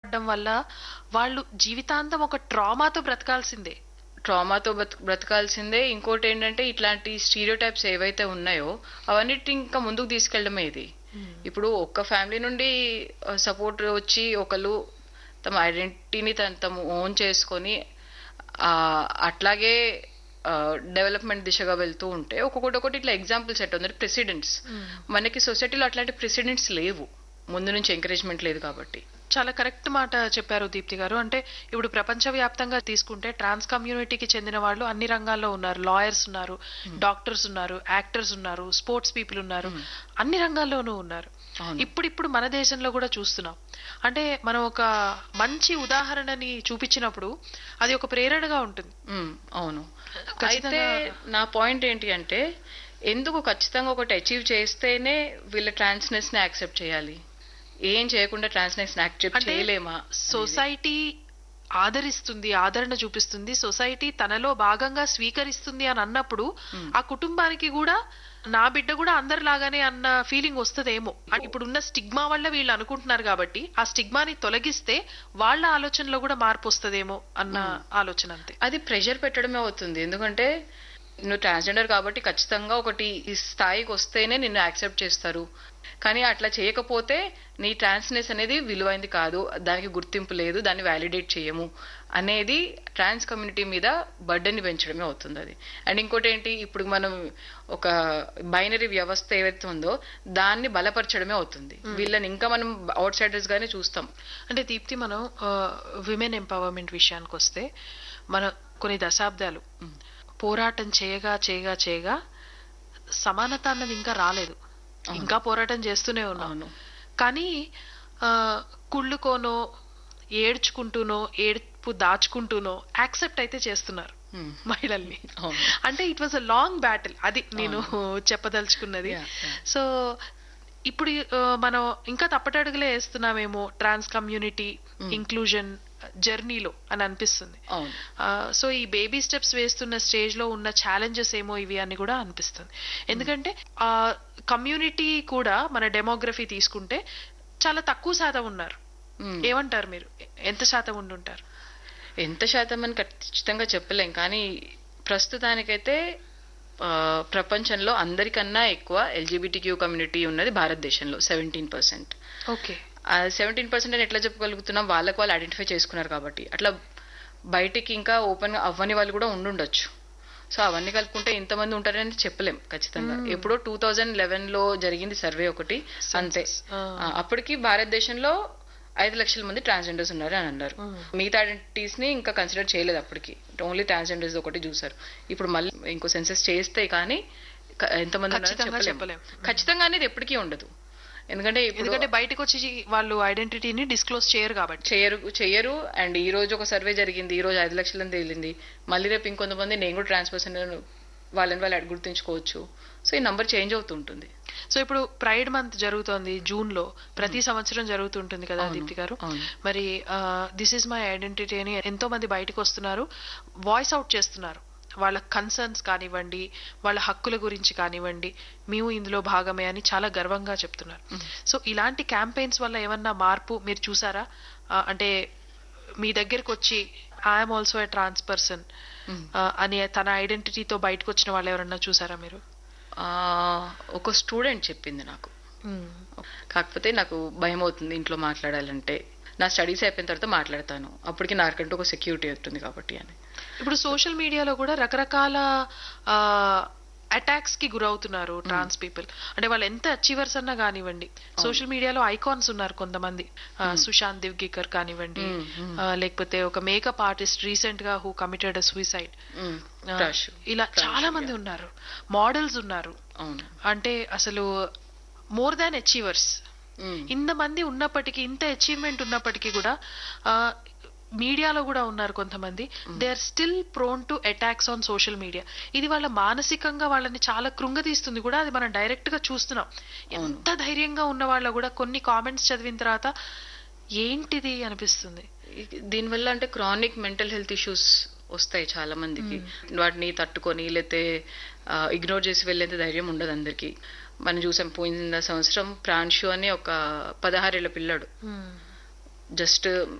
పడడం వల్ల వాళ్ళు జీవితాంతం ఒక ట్రామాతో బ్రతకాల్సిందే ట్రామాతో బ్రత బ్రతకాల్సిందే ఇంకోటి ఏంటంటే ఇట్లాంటి స్టీరియో టైప్స్ ఏవైతే ఉన్నాయో అవన్నిటి ఇంకా ముందుకు తీసుకెళ్ళడమే ఇది ఇప్పుడు ఒక్క ఫ్యామిలీ నుండి సపోర్ట్ వచ్చి ఒకళ్ళు తమ ఐడెంటిటీని తను తమ ఓన్ చేసుకొని ఆ, అట్లాగే డెవలప్మెంట్ దిశగా వెళ్తూ ఉంటే ఒక్కొక్కటి ఒకటి ఇట్లా ఎగ్జాంపుల్ సెట్ ఉంది ప్రెసిడెంట్స్ మనకి సొసైటీలో అట్లాంటి ప్రెసిడెంట్స్ లేవు ముందు నుంచి ఎంకరేజ్మెంట్ లేదు కాబట్టి చాలా కరెక్ట్ మాట చెప్పారు దీప్తి గారు అంటే ఇప్పుడు ప్రపంచవ్యాప్తంగా తీసుకుంటే ట్రాన్స్ కమ్యూనిటీకి చెందిన వాళ్ళు అన్ని రంగాల్లో ఉన్నారు లాయర్స్ ఉన్నారు డాక్టర్స్ ఉన్నారు యాక్టర్స్ ఉన్నారు స్పోర్ట్స్ పీపుల్ ఉన్నారు అన్ని రంగాల్లోనూ ఉన్నారు అవును. ఇప్పుడిప్పుడు మన దేశంలో కూడా చూస్తున్నాం అంటే మనం ఒక మంచి ఉదాహరణని చూపించినప్పుడు అది ఒక ప్రేరణగా ఉంటుంది మ్మ్, అవును ఖచ్చితంగా- అయితే నా పాయింట్ ఏంటి అంటే ఎందుకు ఖచ్చితంగా ఒకటి అచీవ్ చేస్తేనే వీళ్ళ ట్రాన్స్నెస్ ని యాక్సెప్ట్ చేయాలి ఏం చేయకుండా ట్రాన్స్నెస్ ని యాక్సెప్ట్ అంటే చేయలేమా సొసైటీ ఆదరిస్తుంది ఆదరణ చూపిస్తుంది సొసైటీ తనలో భాగంగా స్వీకరిస్తుంది అని అన్నప్పుడు ఆ కుటుంబానికి కూడా నా బిడ్డ కూడా అందరిలాగానే అన్న ఫీలింగ్ వస్తుందేమో అంటే ఇప్పుడున్న స్టిగ్మా వల్ల వీళ్ళు అనుకుంటున్నారు కాబట్టి ఆ స్టిగ్మాని తొలగిస్తే వాళ్ళ ఆలోచనలో కూడా మార్పు వస్తుందేమో అన్న ఆలోచన అంతే అది ప్రెషర్ పెట్టడమే అవుతుంది ఎందుకంటే నువ్వు ట్రాన్స్జెండర్ కాబట్టి ఖచ్చితంగా ఒకటి ఈ స్థాయికి వస్తేనే నిన్ను యాక్సెప్ట్ చేస్తారు కానీ అట్లా చేయకపోతే నీ ట్రాన్స్నెస్ అనేది విలువైంది కాదు దానికి గుర్తింపు లేదు దాన్ని వ్యాలిడేట్ చేయము అనేది ట్రాన్స్ కమ్యూనిటీ మీద బర్డెన్ పెంచడమే అవుతుంది అది అండ్ ఇంకోటి ఏంటి ఇప్పుడు మనం ఒక బైనరీ వ్యవస్థ ఏవైతే ఉందో దాన్ని బలపరచడమే అవుతుంది వీళ్ళని ఇంకా మనం అవుట్ సైడర్స్ గానే చూస్తాం అంటే దీప్తి మనం విమెన్ ఎంపవర్మెంట్ విషయానికి వస్తే మన కొన్ని దశాబ్దాలు పోరాటం చేయగా చేయగా చేయగా సమానత అన్నది ఇంకా రాలేదు ఇంకా పోరాటం చేస్తూనే ఉన్నాం అవును కానీ ఆ, కుళ్ళుకోనో ఏడ్చుకుంటూనో ఏడుపు దాచుకుంటూనో యాక్సెప్ట్ అయితే చేస్తున్నారు Hmm. మహిళల్ని అవును. అంటే it was a long battle అది నేను చెప్పదలుచుకున్నది Yeah, yeah. సో ఇప్పుడు ఆ, మనం ఇంకా తప్పటడుగులే వేస్తున్నామేమో ట్రాన్స్ కమ్యూనిటీ ఇంక్లూజన్ జర్నీలో అని అనిపిస్తుంది అవును సో ఈ బేబీ స్టెప్స్ వేస్తున్న స్టేజ్ లో ఉన్న ఛాలెంజెస్ ఏమో ఇవి అని కూడా అనిపిస్తుంది ఎందుకంటే ఆ కమ్యూనిటీ కూడా మన డెమోగ్రఫీ తీసుకుంటే చాలా తక్కువ శాతం ఉన్నారు Hmm. ఏమంటారు మీరు ఎంత శాతం ఉండుంటారు ఎంత శాతం అని ఖచ్చితంగా చెప్పలేం కానీ ప్రస్తుతానికైతే ఆ, ప్రపంచంలో అందరికన్నా ఎక్కువ ఎల్జీబీటీ క్యూ కమ్యూనిటీ ఉన్నది భారతదేశంలో సెవెంటీన్ పర్సెంట్ ఓకే ఆ సెవెంటీన్ పర్సెంట్ అని ఎట్లా చెప్పగలుగుతున్నాం వాళ్ళకు వాళ్ళు ఐడెంటిఫై చేసుకున్నారు కాబట్టి అట్లా బయటికి ఇంకా ఓపెన్ అవ్వని వాళ్ళు కూడా ఉండుండొచ్చు సో అవన్నీ కలుపుకుంటే ఇంతమంది ఉంటారని చెప్పలేం ఖచ్చితంగా ఎప్పుడో టూ థౌజండ్ లెవెన్ లో జరిగింది సర్వే ఒకటి అంతే ఆ. ఆ, అప్పటికి భారతదేశంలో ఐదు లక్షల మంది ట్రాన్స్జెండర్స్ ఉన్నారు అని అన్నారు మిగతా ఐడెంటిటీస్ ని ఇంకా కన్సిడర్ చేయలేదు అప్పటికి ఓన్లీ ట్రాన్స్జెండర్స్ ఒకటి చూసారు ఇప్పుడు మళ్ళీ ఇంకో సెన్సెస్ చేస్తే కానీ క- ఎంతమంది ఉన్నారో ఖచ్చితంగా చెప్పలేం చెప్పలేం. ఖచ్చితంగా అనేది ఎప్పటికీ ఉండదు ఎందుకంటే ఇప్పుడు ఎందుకంటే బయటకు వచ్చి వాళ్ళు ఐడెంటిటీని డిస్క్లోజ్ చేయరు కాబట్టి చేయరు చేయరు అండ్ ఈ రోజు ఒక సర్వే జరిగింది ఈ రోజు ఐదు లక్షలని తేలింది మళ్ళీ రేపు ఇంకొంతమంది నేను కూడా ట్రాన్స్ పర్సన్ వాళ్ళని వాళ్ళు అటు గుర్తించుకోవచ్చు సో ఈ నంబర్ చేంజ్ అవుతుంటుంది సో ఇప్పుడు ప్రైడ్ మంత్ జరుగుతోంది జూన్ లో ప్రతి సంవత్సరం జరుగుతుంటుంది కదా అవును, దీప్తి గారు అవును. మరి దిస్ ఇస్ మై ఐడెంటిటీ అని ఎంతో మంది బయటకు వస్తున్నారు వాయిస్ అవుట్ చేస్తున్నారు వాళ్ళ కన్సర్న్స్ కానివ్వండి వాళ్ళ హక్కుల గురించి కానివ్వండి మేము ఇందులో భాగమే అని చాలా గర్వంగా చెప్తున్నారు సో ఇలాంటి క్యాంపెయిన్స్ వల్ల ఏమన్నా మార్పు మీరు చూసారా ఆ, అంటే మీ దగ్గరకు వచ్చి I'm also a trans person అని తన ఐడెంటిటీతో బయటకు వచ్చిన వాళ్ళు ఎవరన్నా చూసారా మీరు ఆ, ఒక స్టూడెంట్ చెప్పింది నాకు కాకపోతే నాకు భయం అవుతుంది ఇంట్లో మాట్లాడాలంటే నా స్టడీస్ అయిపోయిన తర్వాత మాట్లాడతాను అప్పటికి నాకంటూ ఒక సెక్యూరిటీ ఉంటుంది కాబట్టి అని ఇప్పుడు సోషల్ మీడియాలో కూడా రకరకాల అటాక్స్ కి గురవుతున్నారు ట్రాన్స్ పీపుల్ అంటే వాళ్ళు ఎంత అచీవర్స్ అన్నా కానివ్వండి సోషల్ మీడియాలో ఐకాన్స్ ఉన్నారు కొంతమంది ఆ, సుశాంత్ దివ్గికర్ కానివ్వండి ఆ, లేకపోతే ఒక మేకప్ ఆర్టిస్ట్ రీసెంట్ గా who committed suicide hmm. Crush ఇలా చాలా మంది ఉన్నారు మోడల్స్ ఉన్నారు అవును అంటే అసలు మోర్ దాన్ అచీవర్స్ మ్మ్. ఇంతమంది ఉన్నప్పటికీ ఇంత అచీవ్మెంట్ ఉన్నప్పటికీ కూడా ఆ, మీడియాలో కూడా ఉన్నారు కొంతమంది they are still prone to attacks on social media ఇది వాళ్ళ మానసికంగా వాళ్ళని చాలా కృంగతీస్తుంది కూడా అది మనం డైరెక్ట్ గా చూస్తున్నాం ఎంత ధైర్యంగా ఉన్న వాళ్ళ కూడా కొన్ని కామెంట్స్ చదివిన తర్వాత ఏంటిది అనిపిస్తుంది ఈ- దీనివల్ల అంటే క్రానిక్ మెంటల్ హెల్త్ ఇష్యూస్ వస్తాయి చాలా మందికి వాటిని తట్టుకొని లేతే ఇగ్నోర్ చేసి వెళ్ళేంత ధైర్యం ఉండదు అందరికి మనం చూసాం పోయిన సంవత్సరం ప్రాన్షు అని ఒక పదహారేళ్ల పిల్లాడు జస్ట్